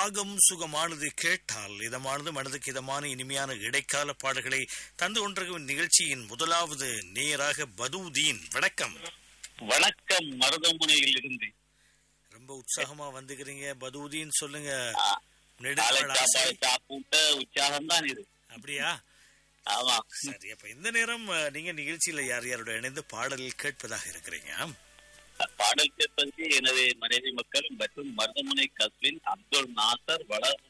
ராகம் சுகமானது கேட்டால் இதமானது மனதுக்கு இதமான இனிமையான இடைக்கால பாடல்களை தந்து கொண்டிருக்கும் நிகழ்ச்சியின் முதலாவது நேராக பதூதீன் வணக்கம் வணக்கம் மருதமுனையில் இருந்து ரொம்ப உற்சாகமா வந்துக்கிறீங்க பதூதீன் சொல்லுங்க காலை நெடுநாள் ஆசை. சாப்பாடு சாப்பிட்ட உற்சாகம் தான் இது அப்படியா ஆமா சரி அப்ப இந்த நேரம் அஹ், நீங்க நிகழ்ச்சியில யார் யாரோட இணைந்து பாடல் கேட்பதாக இருக்கிறீங்க பாடல் கேட்பதற்கு எனது மனைவி மக்கள் மற்றும் மருதமுனை கஸ்வின் அப்துல் நாசர் வள